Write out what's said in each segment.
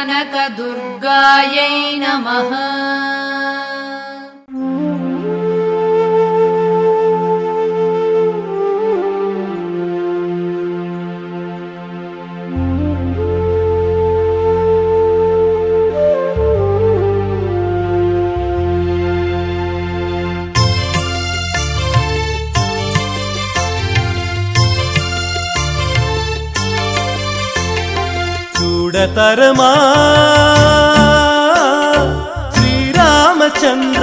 कनकदुर्गायै नमः చూడతరమా శ్రీరామచంద్ర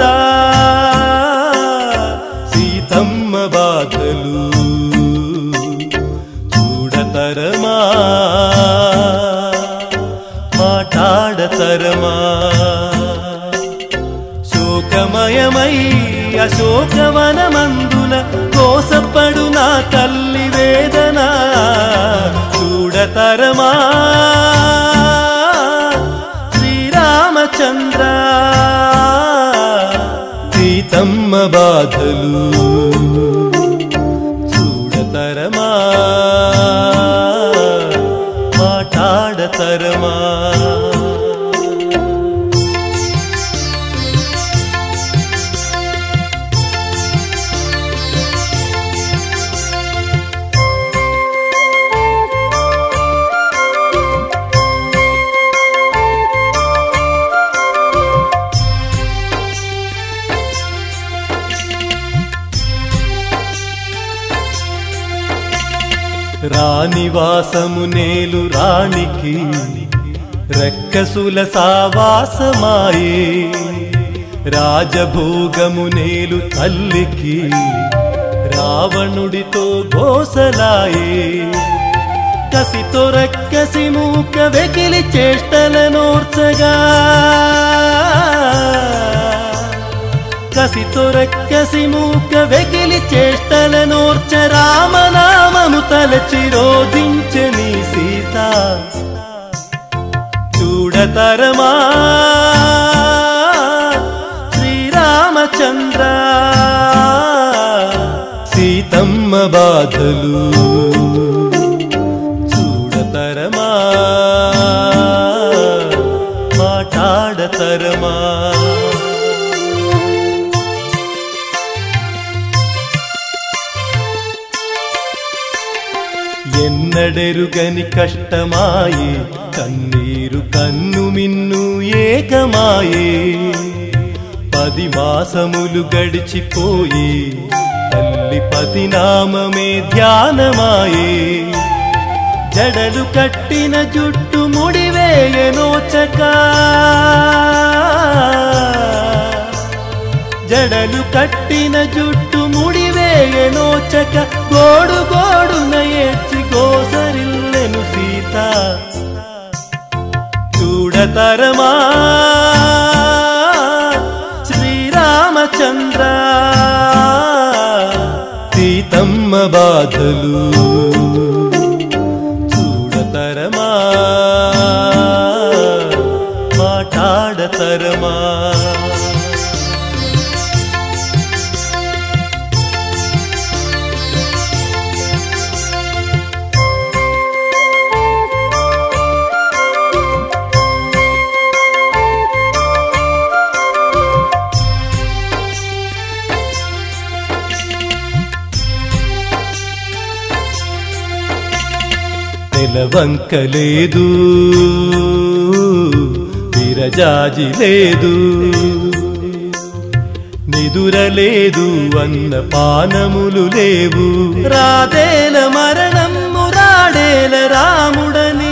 సీతమ్మ బాధలు చూడతరమా మాట్లాడతరమా శోకమయమై అశోకవనమందున కోసపడు నా తల్లి వేదన చూడతరమా శ్రీరామచంద్ర సీతమ్మ బాధలు చూడతరమా మాట్లాడతరమా రాణివాసము నేలు రాణికి రెక్కసుల సావాసమాయే రాజభోగము నేలు తల్లికి రావణుడితో గోసలాయే కసితో రెక్కసి మూక వెకిలి చేష్టలనోర్చగా కసితో రెక్కసి మూక వెకిలి చేష్టలనోర్చ రామనామము తలచి రోధించని సీత చూడతరమా శ్రీరామచంద్ర సీతమ్మ బాధలు చూడతరమా మాట్లాడతరమా ఎన్నడెరుగని కష్టమాయే కన్నీరు కన్ను మిన్ను ఏకమాయే పది మాసములు గడిచిపోయి తల్లి పతినామమే ధ్యానమాయే జడలు కట్టిన జుట్టు ముడివేయనోచక జడలు కట్టిన జుట్టు ముడివేయనోచక గోడు గోడున ఏడ్చి గోసరిల్లెను సీత చూడతరమా శ్రీరామచంద్ర సీతమ్మ బాధలు చూడతరమా మాట్లాడతరమా నెలవంక లేదు విరజాజి లేదు నిదురలేదు అన్న పానములు లేవు రాదేల మరణము రాడేల రాముడని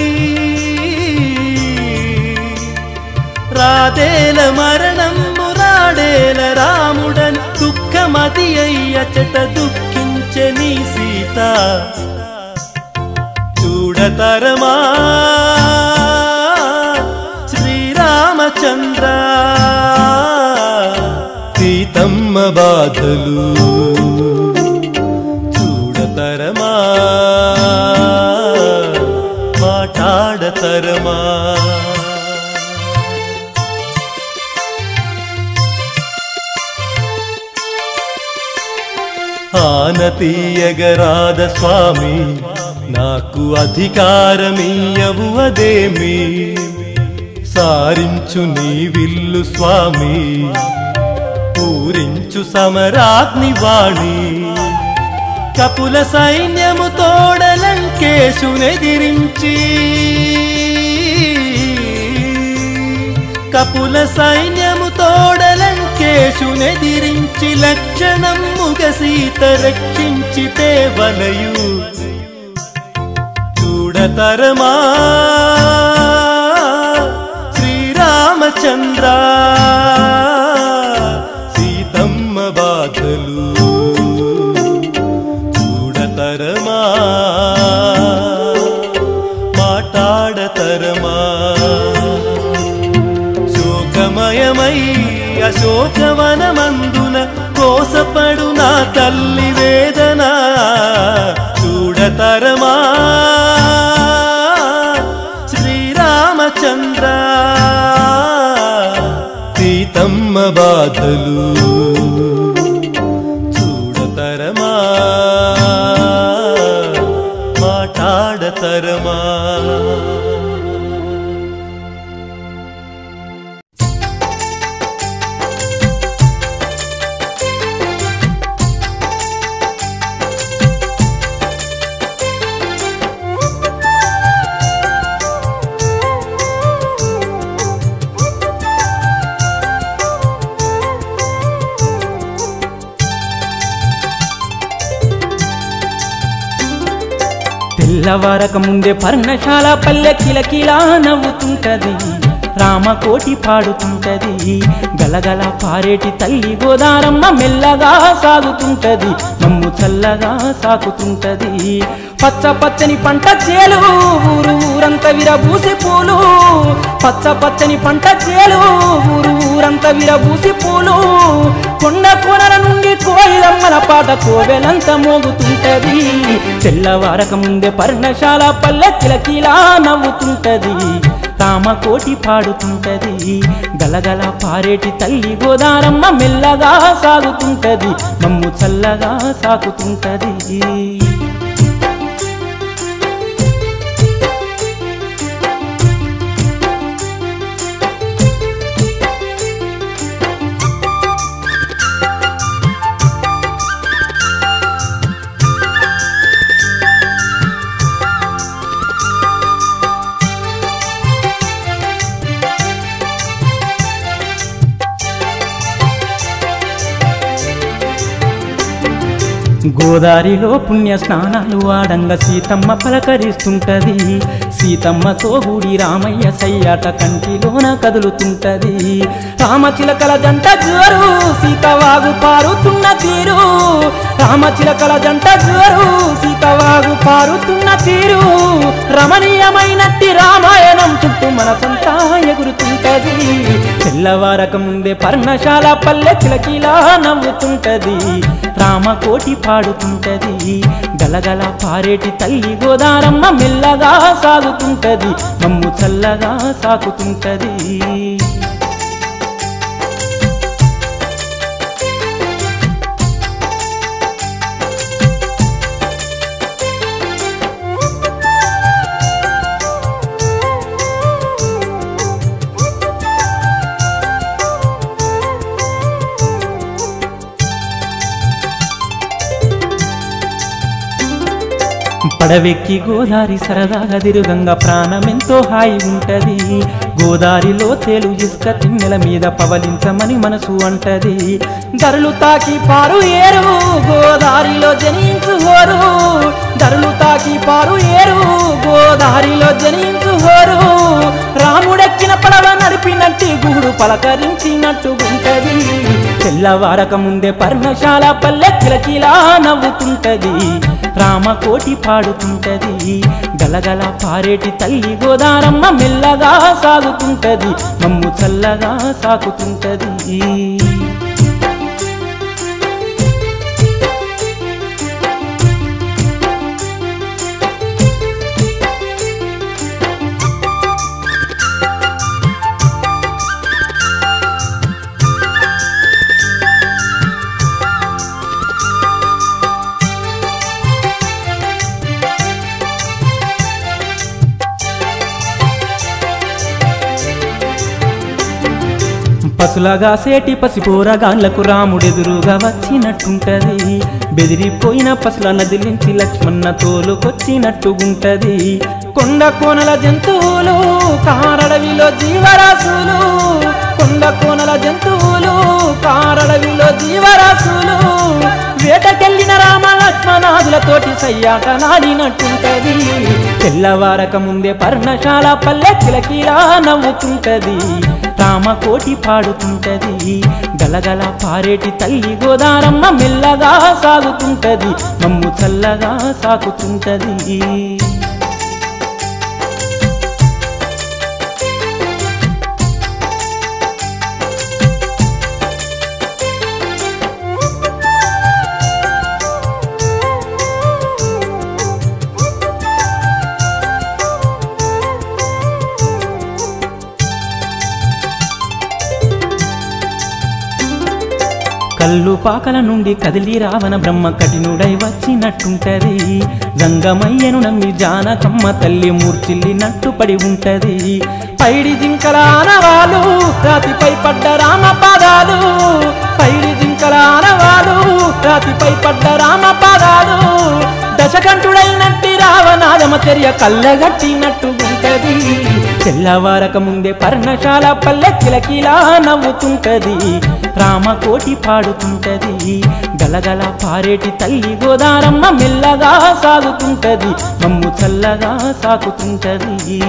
రాదేల మరణము రాడేల రాముడని దుఃఖమతి అయ్యచట దుఃఖించని సీత చూడతరమా శ్రీరామచంద్ర సీతమ్మ బాధలు చూడతరమా మాట్లాడతరమా ఆనతీయగరాధ స్వామి నాకు అధికారమియ్యవు అదేమి సారించు నీ విల్లు స్వామి పూరించు సమరాగ్ని వాణి కపుల సైన్యము తోడలంకేశునెదిరించి కపుల సైన్యము తోడలంకేశునెదిరించి లక్షణముగ సీత రక్షించితే వలయు చూడతరమా శ్రీరామచంద్ర సీతమ్మ బాధలు చూడతరమా మాట్లాడతరమా శోకమయమై అశోకవనమందున కోసపడు నా తల్లి వేదన చూడతరమా శ్రీరామచంద్ర సీతమ్మ బాధలు చూడతరమా మాట్లాడతరమా తెల్లవారక ముందే పర్ణశాల పల్లె కిలకిలా నవ్వుతుంటది రామకోటి పాడుతుంటది గలగల పారేటి తల్లి గోదారమ్మ మెల్లగా సాగుతుంటది మమ్ము చల్లగా సాకుతుంటది పచ్చ పచ్చని పంట చేలు ఊరు ఊరంత విరబూసి పూలు పచ్చ పచ్చని పంట చేలు ఊరు ఊరంత విరబూసి పూలు కొండ కొనల నుండి కోయిలమ్మల పాట కోవెలంత మోగుతుంటది తెల్లవారక ముందే పర్ణశాల పల్లె కిలకిలా నవ్వుతుంటది రామకోటి పాడుతుంటది గలగల పారేటి తల్లి గోదారమ్మ మెల్లగా సాగుతుంటది మమ్ము చల్లగా సాకుతుంటది గోదారిలో పుణ్య స్నానాలు ఆడంగా సీతమ్మ పలకరిస్తుంటది సీతమ్మతో గుడి రామయ్య సయ్యాట కంటిలోన కదులుతుంటది రామచిలకల జంట జోరు సీతవాగు పారుతున్న తీరు రామచిలకల జంట జోరు సీతవాగు పారుతున్న తీరు రమణీయమైనట్టి రామాయణం చుట్టూ మనసంతా ఎగురుతుంటది తెల్లవారక ముందే పర్ణశాల పల్లె చిలకిలా నవ్వుతుంటది రామకోటి పాడుతుంటది గలగల పారేటి తల్లి గోదారమ్మ మెల్లగా సాగుతుంటది మమ్ము చల్లగా సాకుతుంటది పడవెక్కి గోదారి సరదాగా దిరుగంగా ప్రాణమెంతో హాయి ఉంటది గోదారిలో తేలు ఇసుక తిన్నెల మీద పవలించమని మనసు అంటది ధరలు తాకి పారు ఏరు గోదారిలో జనించు హోరు ధరలు తాకి పారు ఏరు గోదారిలో జనించు హోరు రాముడెక్కిన పడవ నడిపినట్టి గూడు పలకరించినట్టు ఉంటది తెల్లవారక ముందే పర్ణశాల పల్లె కిలకిలా నవ్వుతుంటది రామకోటి పాడుతుంటది గలగల పారేటి తల్లి గోదారమ్మ మెల్లగా సాగుతుంటది మమ్ము చల్లగా సాకుతుంటది పసులగా సేటి పసిపోరగాన్లకు రాముడెదురుగా వచ్చినట్టుంటది బెదిరిపోయిన పసుల నది నుంచి లక్ష్మణ తోలుకొచ్చినట్టుగుంటది కొండ కోనల జంతువులు కారడవిలో జీవరాశులు కొండ కోనల జంతువులు కారడవిలో జీవరాశులు వేటకెళ్ళిన రామ లక్ష్మణాదులతోటి సయ్యాట నాడినట్టుంటది తెల్లవారక ముందే పర్ణశాల పల్లె కిలకిలా నవ్వుతుంటది రామకోటి పాడుతుంటది గలగల పారేటి తల్లి గోదారమ్మ మెల్లగా సాగుతుంటది మమ్ము చల్లగా సాగుతుంటది కళ్ళు పాకల నుండి కదిలి రావణ బ్రహ్మ కఠినుడై వచ్చినట్టుంటది జంగమయ్యను నమ్మి జానకమ్మ తల్లి మూర్చిల్లినట్టు పడి ఉంటది పైడి జింకల ఆనవాలు రాతిపై పడ్డ రామ పాదాలు పైడి జింకల ఆనవాలు రాతిపై పడ్డ రామ పాదాలు దశకంఠుడైనట్టి రావణాదమ చర్య కళ్ళగట్టినట్టు ఉంటది తెల్లవారక ముందే పర్ణశాల పల్లె కిలకిలా నవ్వుతుంటది రామకోటి పాడుతుంటది గలగల పారేటి తల్లి గోదారమ్మ మెల్లగా సాగుతుంటది మమ్ము చల్లగా సాగుతుంటది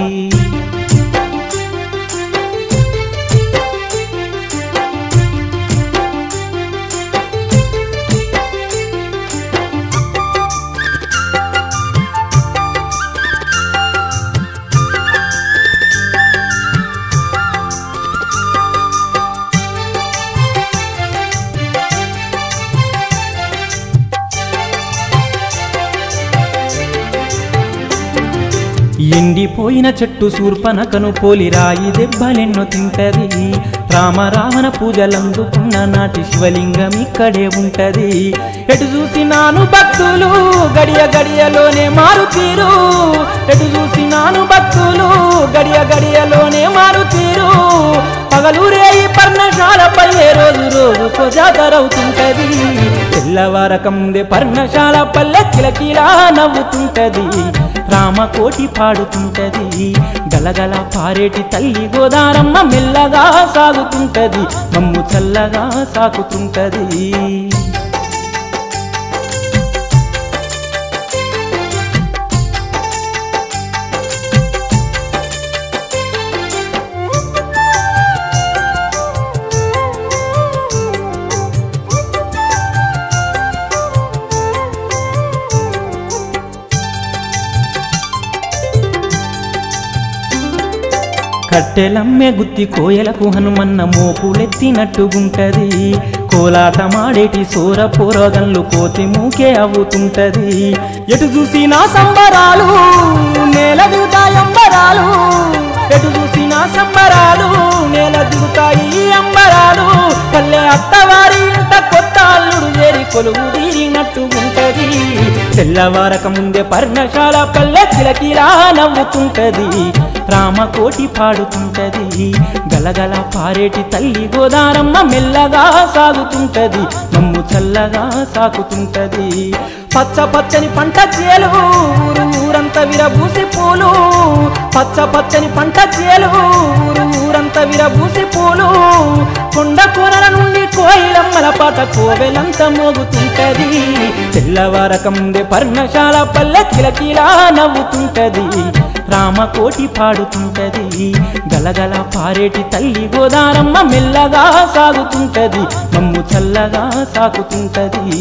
ఎండిపోయిన చెట్టు శూర్పనకను పోలి రాయి దెబ్బలెన్నో తింటది రామ రావణ పూజలందుకున్న నాటి శివలింగం ఇక్కడే ఉంటది ఎటు చూసినాను భక్తులు గడియ గడియలోనే మారు తీరు ఎటు చూసినాను భక్తులు గడియ గడియలోనే మారు తీరు పగలూరే ఈ పర్ణశాలపై ఏ రోజు రోజుకో జాతరవుతుంటది తెల్లవారక ముందే పర్ణశాల పల్లె కిలకిలా నవ్వుతుంటది రామకోటి పాడుతుంటది గలగల పారేటి తల్లి గోదారమ్మ మెల్లగా సాగుతుంటది మమ్ము చల్లగా సాగుతుంటది కట్టెలమ్మె గుత్తి కోయలకు హనుమన్న మోపులెత్తినట్టుగుంటది కోలాటమాడేటి సూర పూరగన్లు కోతి మూకే అవుతుంటది ఎటు చూసినా సంబరాలు నేల దిగుతాయి అంబరాలు ఎటు చూసినా సంబరాలు నేల దిగుతాయి అంబరాలు పల్లె అత్తవారి ఇంట కొత్త అల్లుడు చేరి కొలువు తీరినట్టు ఉంటది తెల్లవారక ముందే పర్ణశాల పల్లె కిలకిలా నవ్వుతుంటది రామకోటి పాడుతుంటది గలగల పారేటి తల్లి గోదారమ్మ మెల్లగా సాగుతుంటది మమ్ము చల్లగా సాగుతుంటది పచ్చ పచ్చని పంట చేలు ఊరు ఊరంతా విరబూసి పూలు పచ్చ పచ్చని పంట చేలు ఊరు ఊరంతా విరబూసి పూలు కొండ కూరల నుండి కోయిలమ్మల పాట కోవెలంతా మోగుతుంటది తెల్లవారక ముందే పర్ణశాల పల్లె కిలకిలా నవ్వుతుంటది రామకోటి పాడుతుంటది గలగల పారేటి తల్లి గోదారమ్మ మెల్లగా సాగుతుంటది మమ్ము చల్లగా సాగుతుంటది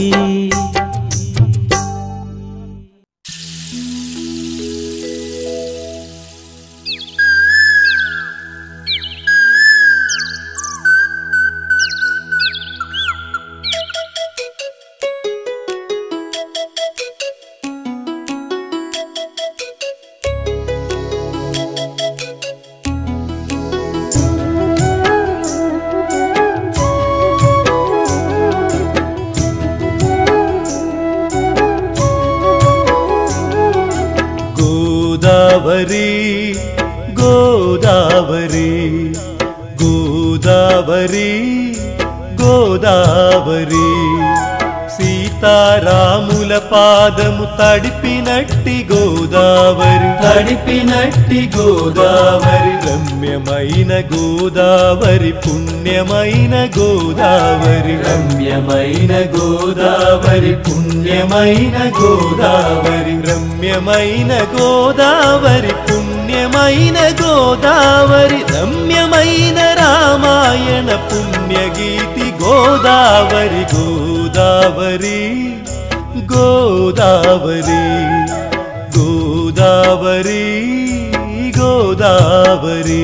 గోదావరి గోదావరి గోదావరి గోదావరి గోదావరి సీతారాముల పాదము తడిపినట్టి గోదావరి తడిపినట్టి గోదావరి రమ్యమైన గోదావరి పుణ్యమైన గోదావరి రమ్యమైన గోదావరి పుణ్యమైన గోదావరి రమ్యమైన గోదావరి పుణ్యమైన గోదావరి రమ్యమైన రామాయణ పుణ్యగీతి గోదావరి గోదావరి గోదావరి గోదావరి గోదావరి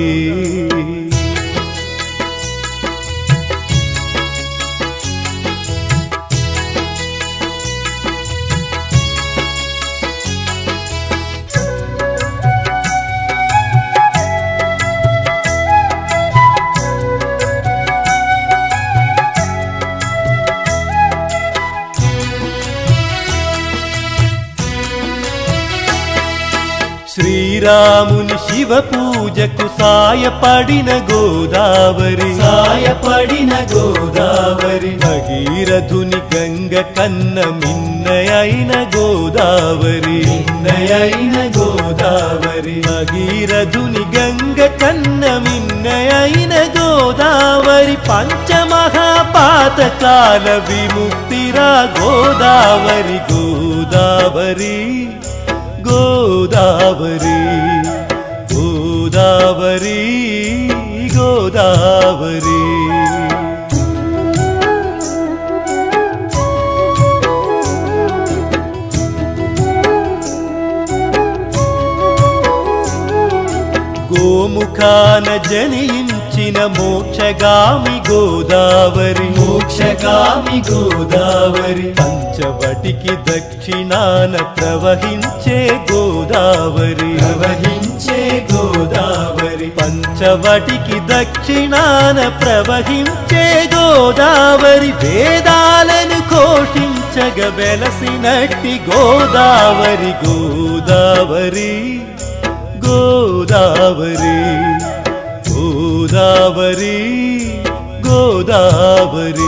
శ్రీరాముని శివ పూజకు సాయపడిన గోదావరి సాయపడిన గోదావరి భగీరథుని గంగ కన్న మిన్నయైన గోదావరి మిన్నయైన గోదావరి భగీరథుని గంగ కన్న మిన్నయైన గోదావరి పంచమహాపాతకాల విముక్తిరా గోదావరి గోదావరి గోదావరి గోదావరి గోదావరి గోముఖాన జనించిన మోక్షగామి గోదావరి మోక్షగామి గోదావరి పంచవటికి దక్షిణాన ప్రవహించే గోదావరి ప్రవహించే గోదావరి పంచవటికి దక్షిణాన ప్రవహించే గోదావరి వేదాలను ఘోషించగ వెలసినట్టి గోదావరి గోదావరి గోదావరి గోదావరి గోదావరి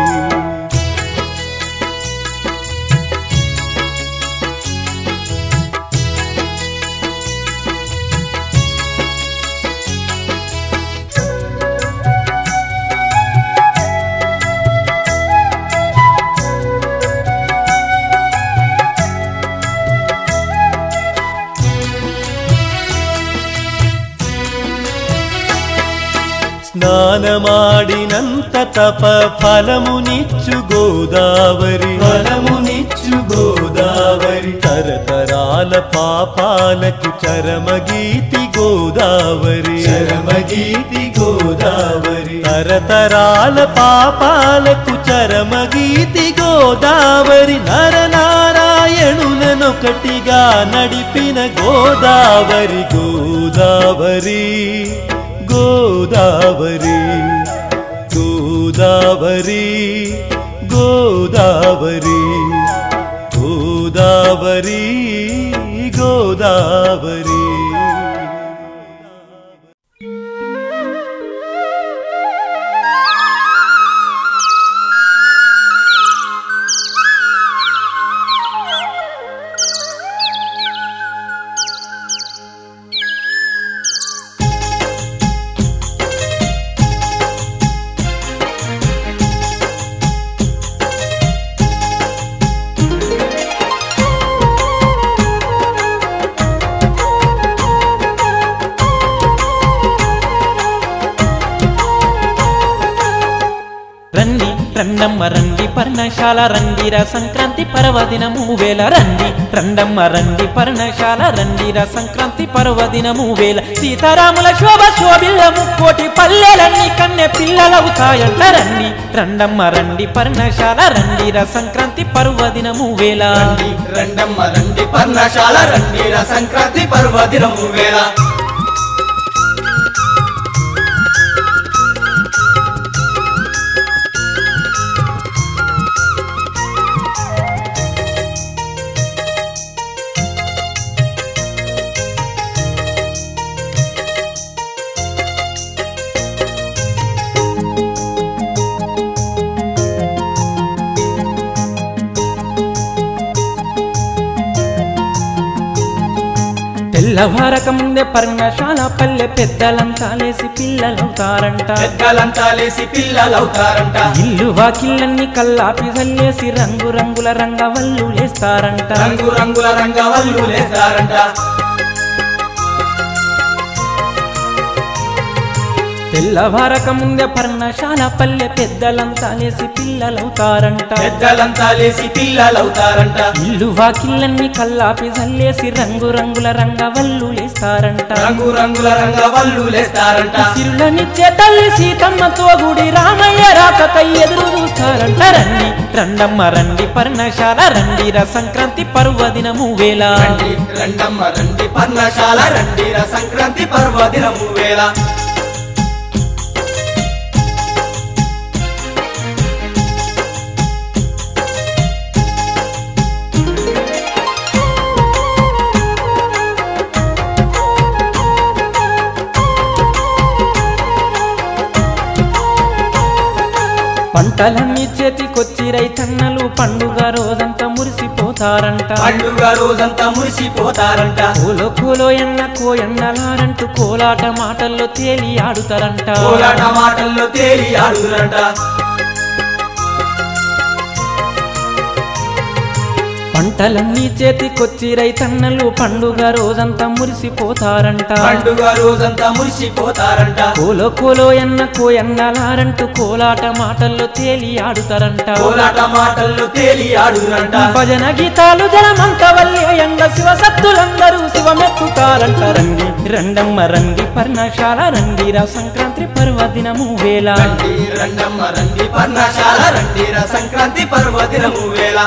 స్నానమాడినంత తప ఫలమునిచ్చు గోదావరి ఫలమునిచ్చు గోదావరి తరతరాల పాపాలకు చరమగీతి గోదావరి చరమగీతి గోదావరి తరతరాల పాపాలకు చరమగీతి గోదావరి నరనారాయణులనొకటిగా నడిపిన గోదావరి గోదావరి గోదావరి గోదావరి గోదావరి గోదావరి గోదావరి రండి రండమ్మ రండి పర్ణశాల రండిర సంక్రాంతి పర్వదినము వేల రండి రండమ్మ రండి పర్ణశాల రండిర సంక్రాంతి పర్వదినము వేల సీతారాముల శోభ శోభిల్లము కోటి పల్లెలన్నీ కన్నె పిల్లలవుతాయంట రండి రండమ్మ రండి పర్ణశాల రండిర సంక్రాంతి పర్వదినము వేల రండి రండమ్మ రండి పర్ణశాల రండి ర సంక్రాంతి పర్వదినము వేళ తెల్లవారక ముందే పర్ణశాల పల్లె పెద్దలంతా లేసి పిల్లలవుతారంట పెద్దలంతా లేసి పిల్లలవుతారంట ఇల్లు వాకిళ్ళన్ని కల్లాపి చల్లేసి రంగు రంగుల రంగవల్లు లేస్తారంట రంగు రంగుల రంగవల్లు లేస్తారంట తెల్లవారక ముందే పర్ణశాల పల్లె పెద్దలంతా లేసి పిల్లలవుతారంట పెద్దలంతా లేసి పిల్లలవుతారంట ఇల్లు వాకిళ్ళన్ని కల్లాపి చల్లేసి రంగు రంగుల రంగవల్లు లేస్తారంట రంగు రంగుల రంగవల్లు లేస్తారంట సిరులనిచ్చే తల్లి సీతమ్మతో గుడి రామయ్య రాకకై ఎదురు చూస్తారంట రండి రండమ్మ రండి పర్ణశాల రండి ర సంక్రాంతి పర్వదినము వేళ రండి రండమ్మ రండి పర్ణశాల రండి ర సంక్రాంతి పర్వదినము వేళ పంటలన్నీ చేతికొచ్చి రైతన్నలు పండుగ రోజంతా మురిసిపోతారంట పండుగ రోజంతా మురిసిపోతారంట కోలో కోలో ఎన్న కోయన్నలారంటూ కోలాట మాటల్లో తేలి ఆడుతారంట కోలాట మాటల్లో తేలి ఆడుదురంట పంటలన్నీ చేతికొచ్చి రైతన్నలు పండుగ రోజంతా మురిసిపోతారంట పండుగ రోజంతా మురిసిపోతారంట కోలో కోలో ఎన్న కోయన్నలారంటూ కోలాట మాటల్లో తేలి ఆడుతారంట కోలాట మాటల్లో తేలి ఆడుదురంట భజన గీతాలు జనమంత వల్లేయంగా శివ సత్తులందరూ శివమెత్తుతారంట రండి రండమ్మ రండి పర్ణశాల రండి రా సంక్రాంతి పర్వదినము వేళ రండి రండమ్మ రండి పర్ణశాల రండి ర సంక్రాంతి పర్వదినము వేళ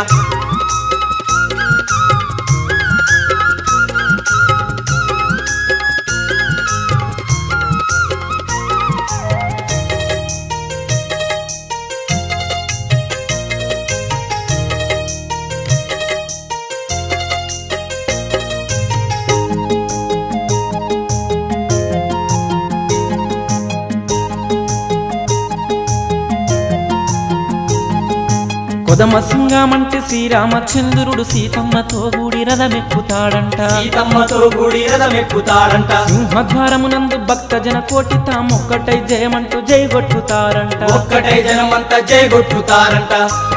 కొదమ సింగమంటే శ్రీరామచంద్రుడు సీతమ్మతో కూడి రథమెక్కుతాడంట సీతమ్మతో గుడి రథమెక్కుతాడంట సింహద్వారమునందు భక్త జన కోటి తామొక్కటై జయమంటూ జైగొట్టుతారంట ఒక్కటే జనమంతా జైగొట్టుతారంట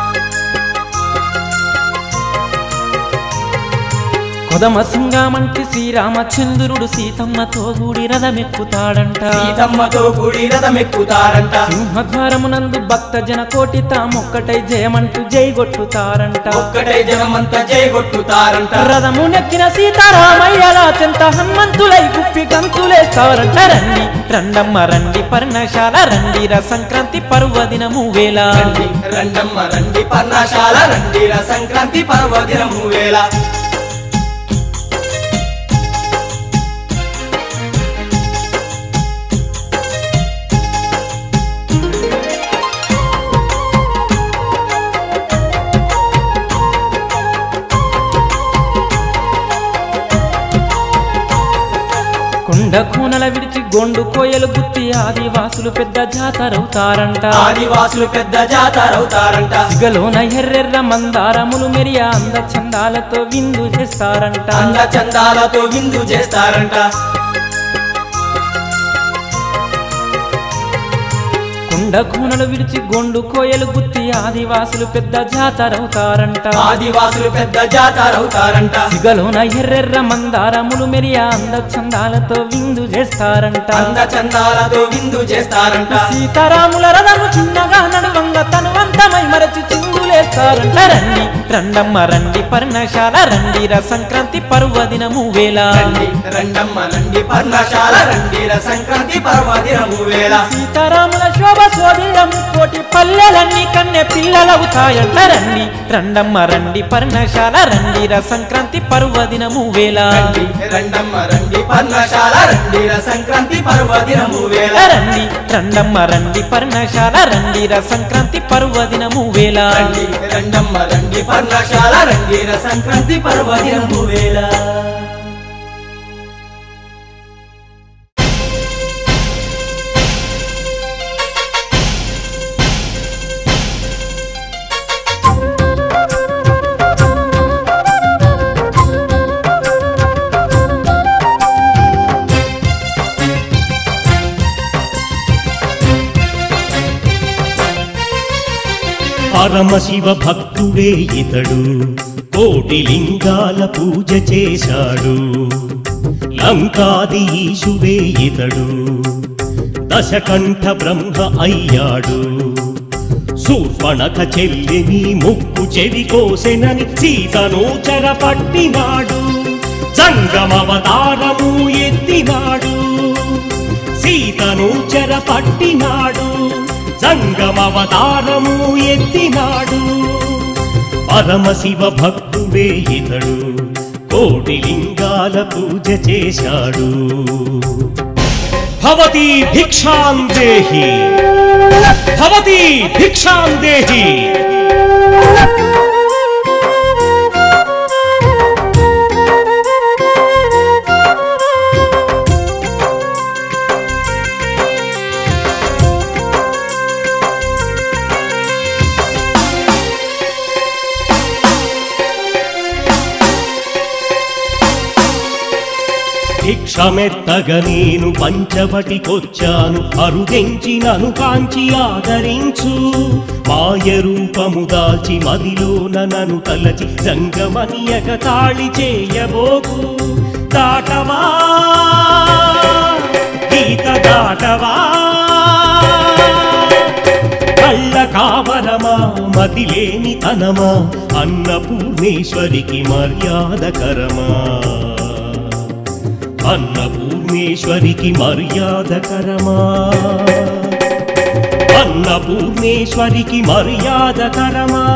కొదమ సింగమంటే శ్రీరామచంద్రుడు సీతమ్మతో కూడి రథమెక్కుతాడంట సీతమ్మతో గుడి రథమెక్కుతారంట సింహద్వారమునందు భక్త జన కోటి తామొక్కటై జయమంటూ జైగొట్టుతారంట ఒక్కటే జనమంతా జైగొట్టుతారంట రథము నెక్కిన సీతారామయ్యల చెంత హనుమంతులై గుప్పి గంతులేస్తారంట రండి రండమ్మ రండి పర్ణశాల రండి ర సంక్రాంతి పర్వదినము వేళ రండి రండమ్మ రండి పర్ణశాల రండి ర సంక్రాంతి పర్వదినము వేళ కొండ కూనల విడిచి గొండు కోయలు గుత్తి ఆదివాసులు పెద్ద జాతరవుతారంట ఆదివాసులు పెద్ద జాతరవుతారంట సిగలోన ఎర్రెర్ర మందారములు మెరియా అంద చందాలతో విందు చేస్తారంట అంద చందాలతో విందు చేస్తారంట కొండ కూనలు విడిచి గొండు కోయలు గుత్తి ఆదివాసులు పెద్ద జాతరవుతారంట ఆదివాసులు పెద్ద జాతరవుతారంట సిగలోన ఎర్రెర్ర మందారములు మెరియా అంద చందాలతో విందు చేస్తారంట అంద చందాలతో విందు చేస్తారంట సీతారాముల రథము చిన్నగా నడువంగ తనువంతమై మరచి చిందులేస్తారంట రండి రండమ్మ రండి పర్ణశాల రండి ర సంక్రాంతి పర్వదినము వేళ రండి రండమ్మ రండి పర్ణశాల రండి ర సంక్రాంతి పర్వదినము వేళ సీతారాముల శోభ సోదరము కోటి పల్లెలన్నీ కన్నె పిల్లలవుతాయంట రండి రండమ్మ రండి పర్ణశాల రండి ర సంక్రాంతి పర్వదినము వేళ రండి రండమ్మ రండి పర్ణశాల రండి ర సంక్రాంతి పర్వదినము వేళ రండి రండమ్మ రండి పర్ణశాల రండి ర సంక్రాంతి పర్వదినము వేళ రండి రండమ్మ రండి పర్ణశాల రండి ర సంక్రాంతి పర్వదినము వేళ పరమశివ భక్తుడే ఇతడు కోటి లింగాల పూజ చేశాడు లంకాది ఈశువే ఇతడు దశకంఠ బ్రహ్మ అయ్యాడు శూర్పణక చెల్లిని ముక్కు చెవి కోసెనని సీతను చెరపట్టినాడు జంగమవతారము ఎత్తినాడు సీతను చెరపట్టినాడు జంగమవతారము ఎత్తినాడు పరమశివ భక్తుడే ఇతడు కోటి లింగాల పూజ చేశాడు భవతి భిక్షాం దేహి భవతి భిక్షాం దేహి భిక్షమెత్తగ నేను పంచవటికొచ్చాను అరుగెంచినను కాంచి ఆదరించు మాయ రూపము దాల్చి మదిలోన నను తలచి జంగమనియక తాళి చేయబోకు దాటవా గీత దాటవా కళ్ళ కావరమా మతిలేని తనమా అన్నపూర్ణేశ్వరికి మర్యాదకరమా అన్నపూర్ణేశ్వరికి మర్యాదకరమా అన్నపూర్ణేశ్వరికి మర్యాదకరమా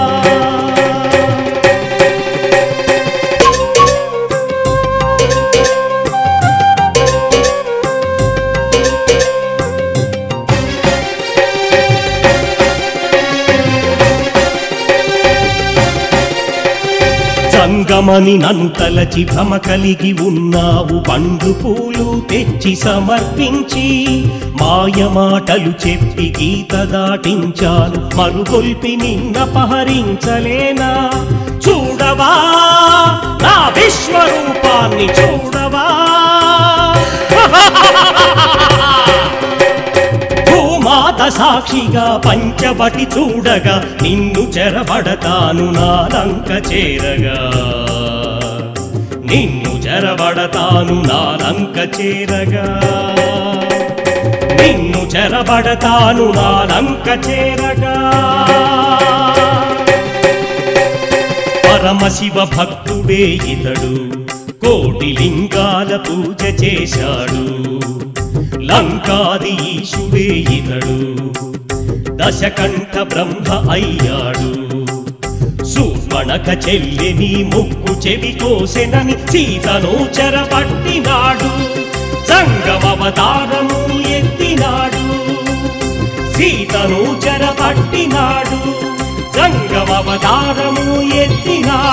సంగమని నన్ను తలచి భ్రమ కలిగి ఉన్నావు పండు పూలు తెచ్చి సమర్పించి మాయ మాటలు చెప్పి గీత దాటించాను మరుగొల్పి నిన్నపహరించలేనా చూడవా నా విశ్వరూపాన్ని చూడవా భూమాత సాక్షిగా పంచవటి చూడగా నిన్ను చెరబడతాను నాలంక చేరగా నిన్ను చెరబడతాను నాలంక చేరగా నిన్ను చెరబడతాను నాలంక చేరగా పరమశివ భక్తుడే ఇతడు కోటి లింగాల పూజ చేశాడు లంకాది ఈశువే ఇతడు దశకంఠ బ్రహ్మ అయ్యాడు శూర్పణక చెల్లిని ముక్కు చెవి కోసెనని సీతను చెరపట్టినాడు సంగమవతారము ఎత్తినాడు సీతను చెరపట్టినాడు సంగమవతారము ఎత్తినాడు